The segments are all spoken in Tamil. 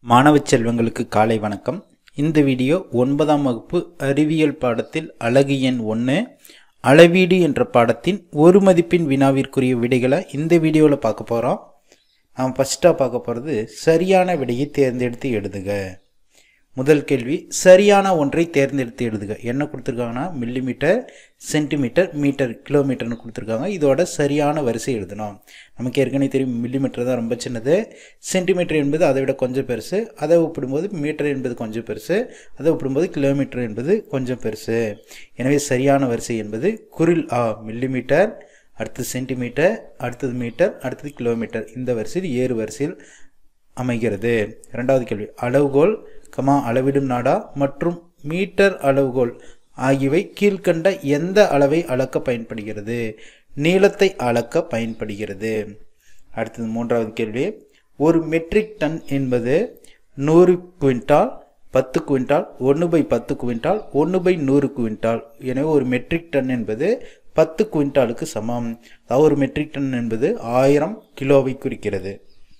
மாணவ செல்வங்களுக்கு காலை வணக்கம் இந்த வீடியோ ஒன்பதாம் வகுப்பு அறிவியல் பாடத்தில் அழகு எண் ஒன்று அளவீடு என்ற பாடத்தின் ஒரு மதிப்பின் வினாவிற்குரிய விடைகளை இந்த வீடியோவில் பார்க்க போகிறோம் நாம் ஃபஸ்ட்டாக பார்க்க போகிறது சரியான விடையை தேர்ந்தெடுத்து எழுதுக முதல் கேள்வி சரியான ஒன்றை தேர்ந்தெடுத்து எழுதுக என்ன கொடுத்துருக்காங்கன்னா மில்லிமீட்டர் சென்டிமீட்டர் மீட்டர் கிலோமீட்டர்னு கொடுத்துருக்காங்க இதோட சரியான வரிசை எழுதணும் நமக்கு ஏற்கனவே தெரியும் மில்லிமீட்டர் தான் ரொம்ப சின்னது சென்டிமீட்டர் என்பது அதை விட கொஞ்சம் பெருசு அதை ஒப்பிடும்போது மீட்டர் என்பது கொஞ்சம் பெருசு அதை ஒப்பிடும்போது கிலோமீட்டர் என்பது கொஞ்சம் பெருசு எனவே சரியான வரிசை என்பது குரில் ஆ மில்லிமீட்டர் அடுத்தது சென்டிமீட்டர் அடுத்தது மீட்டர் அடுத்தது கிலோமீட்டர் இந்த வரிசையில் ஏறு வரிசையில் அமைகிறது இரண்டாவது கேள்வி அளவுகோல் கமா அளவிடும் நாடா மற்றும் மீட்டர் அளவுகோல் ஆகியவை கீழ்கண்ட எந்த அளவை அளக்க பயன்படுகிறது நீளத்தை அளக்க பயன்படுகிறது அடுத்தது மூன்றாவது கேள்வி ஒரு மெட்ரிக் டன் என்பது நூறு குவிண்டால் பத்து குவிண்டால் ஒன்று பை பத்து குவிண்டால் ஒன்று பை நூறு குவிண்டால் எனவே ஒரு மெட்ரிக் டன் என்பது பத்து குவிண்டாலுக்கு சமம் அதாவது ஒரு மெட்ரிக் டன் என்பது ஆயிரம் கிலோவை குறிக்கிறது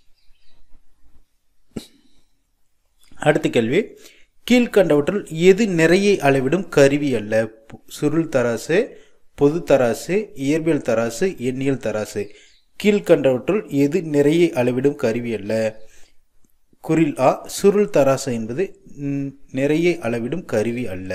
அடுத்த கேள்வி கீழ்கண்டவற்றில் எது நிறையை அளவிடும் கருவி அல்ல சுருள் தராசு பொது தராசு இயற்பியல் தராசு எண்ணியல் தராசு கீழ்கண்டவற்றுள் எது நிறையை அளவிடும் கருவி அல்ல குறில் ஆ சுருள் தராசு என்பது நிறையை அளவிடும் கருவி அல்ல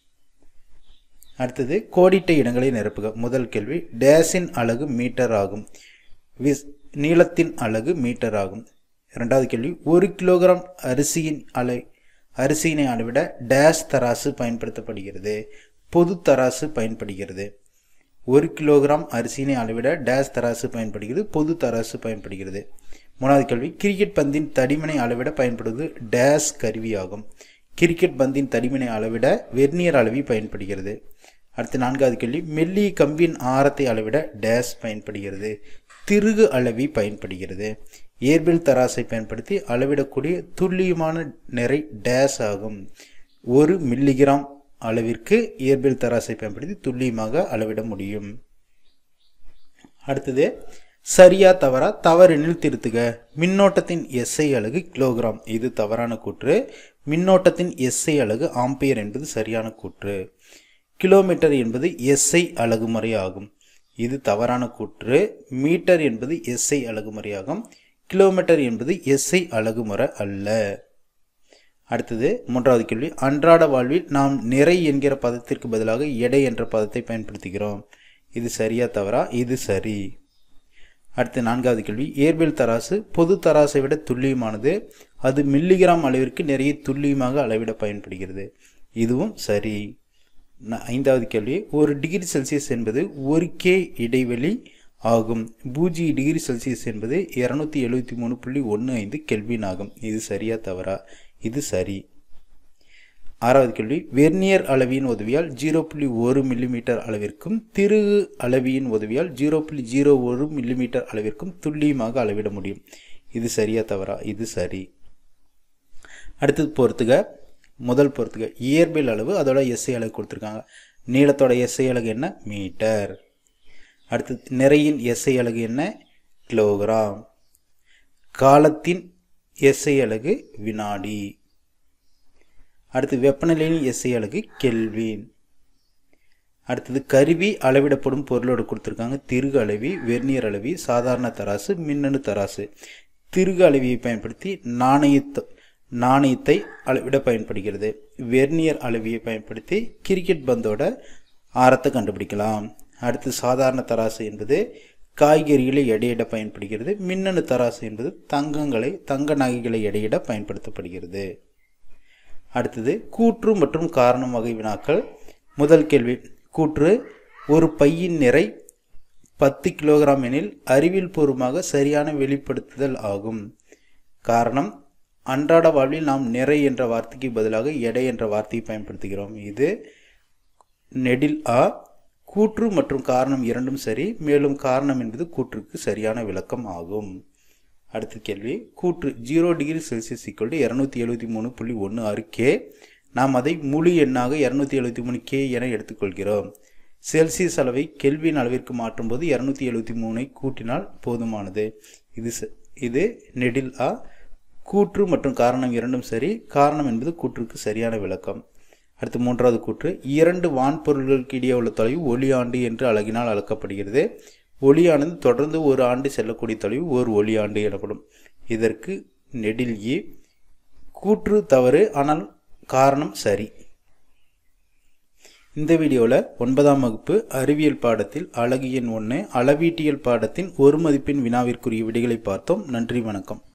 அடுத்தது கோடிட்ட இடங்களை நிரப்புக முதல் கேள்வி டேஸின் அலகு மீட்டர் ஆகும் விஸ் நீளத்தின் அலகு மீட்டர் ஆகும் இரண்டாவது கேள்வி ஒரு கிலோகிராம் அரிசியின் அளை அரிசியினை அளவிட டேஷ் தராசு பயன்படுத்தப்படுகிறது பொது தராசு பயன்படுகிறது ஒரு கிலோகிராம் அரிசியினை அளவிட டேஷ் தராசு பயன்படுகிறது பொது தராசு பயன்படுகிறது மூணாவது கேள்வி கிரிக்கெட் பந்தின் தடிமனை அளவிட பயன்படுவது டேஷ் கருவியாகும் கிரிக்கெட் பந்தின் தடிமனை அளவிட வெர்னியர் அளவி பயன்படுகிறது அடுத்து நான்காவது கேள்வி மெல்லிய கம்பியின் ஆரத்தை அளவிட டேஷ் பயன்படுகிறது திருகு அளவி பயன்படுகிறது இயற்பியல் தராசை பயன்படுத்தி அளவிடக்கூடிய துல்லியமான நிறை டேஸ் ஆகும் ஒரு மில்லிகிராம் அளவிற்கு இயற்பியல் தராசை பயன்படுத்தி துல்லியமாக அளவிட முடியும் அடுத்தது சரியா தவறா தவறெனில் திருத்துக மின்னோட்டத்தின் எஸ்ஐ அலகு கிலோகிராம் இது தவறான கூற்று மின்னோட்டத்தின் எஸ்ஐ அலகு ஆம்பியர் என்பது சரியான கூற்று கிலோமீட்டர் என்பது எஸ்ஐ அலகுமுறை ஆகும் இது தவறான கூற்று மீட்டர் என்பது எஸ்ஐ அலகுமுறையாகும் கிலோமீட்டர் என்பது எஸ்ஐ அலகுமுறை அல்ல அடுத்தது மூன்றாவது கேள்வி அன்றாட வாழ்வில் நாம் நிறை என்கிற பதத்திற்கு பதிலாக எடை என்ற பதத்தை பயன்படுத்துகிறோம் இது சரியா தவறா இது சரி அடுத்து நான்காவது கேள்வி இயற்பியல் தராசு பொது தராசை விட துல்லியமானது அது மில்லிகிராம் அளவிற்கு நிறைய துல்லியமாக அளவிட பயன்படுகிறது இதுவும் சரி ஐந்தாவது கேள்வி ஒரு டிகிரி செல்சியஸ் என்பது ஒரு கே இடைவெளி ஆகும் பூஜ்ஜிய டிகிரி செல்சியஸ் என்பது இரநூத்தி எழுபத்தி மூணு புள்ளி ஒன்று ஐந்து கெல்வின் ஆகும் இது சரியா தவறா இது சரி ஆறாவது கேள்வி வெர்னியர் அளவியின் உதவியால் ஜீரோ புள்ளி ஒரு மில்லிமீட்டர் அளவிற்கும் திருகு அளவியின் உதவியால் ஜீரோ புள்ளி ஜீரோ ஒரு மில்லிமீட்டர் அளவிற்கும் துல்லியமாக அளவிட முடியும் இது சரியா தவறா இது சரி அடுத்தது பொறுத்துக முதல் பொறுத்துக இயற்பியல் அளவு அதோட எஸ்ஐ அலகு கொடுத்துருக்காங்க நீளத்தோட எஸ்ஐ அலகு என்ன மீட்டர் அடுத்து நிறையின் எஸ்ஐ அலகு என்ன கிலோகிராம் காலத்தின் எஸ்ஐ அலகு வினாடி அடுத்து வெப்பநிலையின் எஸ்ஐ அலகு கெல்வின் அடுத்தது கருவி அளவிடப்படும் பொருளோடு கொடுத்துருக்காங்க திருகு அளவி வெர்னியர் அளவி சாதாரண தராசு மின்னணு தராசு திருகு அளவியை பயன்படுத்தி நாணயத்தை நாணயத்தை அளவிட பயன்படுகிறது வெர்னியர் அளவியை பயன்படுத்தி கிரிக்கெட் பந்தோட ஆரத்தை கண்டுபிடிக்கலாம் அடுத்து சாதாரண தராசு என்பது காய்கறிகளை எடையிட பயன்படுகிறது மின்னணு தராசு என்பது தங்கங்களை தங்க நகைகளை எடையிட பயன்படுத்தப்படுகிறது அடுத்தது கூற்று மற்றும் காரணம் வகை வினாக்கள் முதல் கேள்வி கூற்று ஒரு பையின் நிறை பத்து கிலோகிராம் எனில் அறிவியல் பூர்வமாக சரியான வெளிப்படுத்துதல் ஆகும் காரணம் அன்றாட வாழ்வில் நாம் நிறை என்ற வார்த்தைக்கு பதிலாக எடை என்ற வார்த்தையை பயன்படுத்துகிறோம் இது நெடில் ஆ கூற்று மற்றும் காரணம் இரண்டும் சரி மேலும் காரணம் என்பது கூற்றுக்கு சரியான விளக்கம் ஆகும் அடுத்த கேள்வி கூற்று zero degree celsius equal to இரநூத்தி எழுபத்தி மூணு புள்ளி ஒன்று ஆறு கே நாம் அதை முழு எண்ணாக இரநூத்தி எழுபத்தி மூணு கே என எடுத்துக்கொள்கிறோம் செல்சியஸ் அளவை கெல்வின் அளவிற்கு மாற்றும்போது இரநூத்தி எழுபத்தி மூணை கூட்டினால் போதுமானது இது இது நெடில் ஆ கூற்று மற்றும் காரணம் இரண்டும் சரி காரணம் என்பது கூற்றுக்கு சரியான விளக்கம் அடுத்து மூன்றாவது கூற்று இரண்டு வான்பொருள்களுக்கு இடையே உள்ள தொலைவு ஒளியாண்டு என்று அழகினால் அளக்கப்படுகிறது ஒளியானது தொடர்ந்து ஒரு ஆண்டு செல்லக்கூடிய தொலைவு ஒரு ஒளியாண்டு எனப்படும் இதற்கு நெடில் ஏ கூற்று தவறு ஆனால் காரணம் சரி இந்த வீடியோவில் ஒன்பதாம் வகுப்பு அறிவியல் பாடத்தில் அழகு எண் ஒன்று அளவீட்டியல் பாடத்தின் ஒரு மதிப்பெண் வினாவிற்குரிய விடைகளை பார்த்தோம் நன்றி வணக்கம்